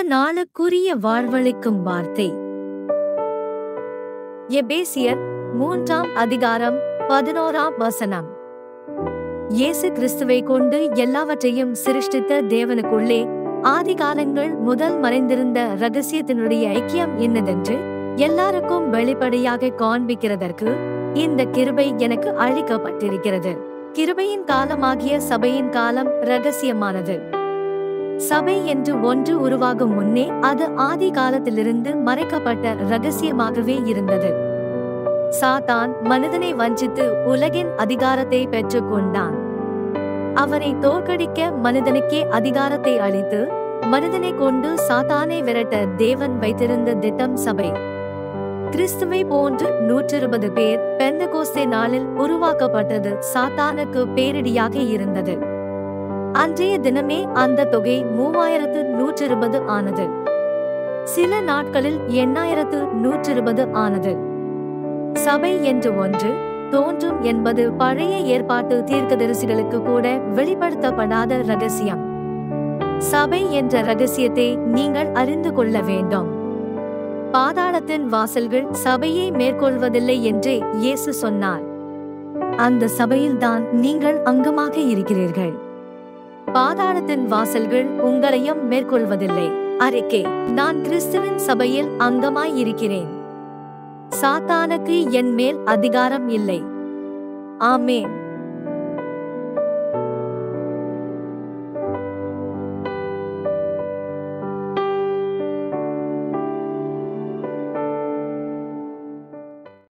நாளுக்குரிய வாழ்வளிக்கும் வார்த்தை எபேசியர் மூன்றாம் அதிகாரம் பதினோராம் வசனம் இயேசு கிறிஸ்துவை கொண்டு எல்லாவற்றையும் சிருஷ்டித்த தேவனுக்குள்ளே ஆதிகாலங்கள் முதல் மறைந்திருந்த ரகசியத்தினுடைய ஐக்கியம் என்னதென்று எல்லாருக்கும் வெளிப்படையாக காண்பிக்கிறதற்கு இந்த கிருபை எனக்கு அளிக்கப்பட்டிருக்கிறது கிருபையின் காலமாகிய சபையின் காலம் ரகசியமானது சபை என்று ஒன்று உருவாகும் முன்னே அது ஆதி காலத்திலிருந்து மறைக்கப்பட்ட ரகசியமாகவே இருந்தது சாத்தான் மனிதனை வஞ்சித்து உலகின் அதிகாரத்தை பெற்றுக் கொண்டான் அவனை தோற்கடிக்க மனிதனுக்கே அதிகாரத்தை அளித்து மனிதனை கொண்டு சாத்தானை விரட்ட தேவன் வைத்திருந்த திட்டம் சபை கிறிஸ்துவை போன்று நூற்றிருபது பேர் பெந்தகோஸ்தே நாளில் உருவாக்கப்பட்டது சாத்தானுக்கு பேரிடியாக இருந்தது அன்றைய தினமே அந்த தொகை மூவாயிரத்து நூற்றிருபது ஆனது சில நாட்களில் எண்ணாயிரத்து நூற்றிருபது ஆனது சபை என்று ஒன்று தோன்றும் என்பது பழைய ஏற்பாட்டு தீர்க்கதரிசிகளுக்கு கூட வெளிப்படுத்தப்படாத ரகசியம் சபை என்ற ரகசியத்தை நீங்கள் அறிந்து கொள்ள வேண்டும் பாதாளத்தின் வாசல்கள் சபையை மேற்கொள்வதில்லை என்றே இயேசு சொன்னார் அந்த சபையில்தான் நீங்கள் அங்கமாக இருக்கிறீர்கள் பாதாளத்தின் வாசல்கள் உங்களையும் மேற்கொள்வதில்லை அறிக்கை நான் கிறிஸ்துவின் சபையில் அங்கமாய் இருக்கிறேன் சாத்தானுக்கு என் மேல் அதிகாரம் இல்லை ஆமேன்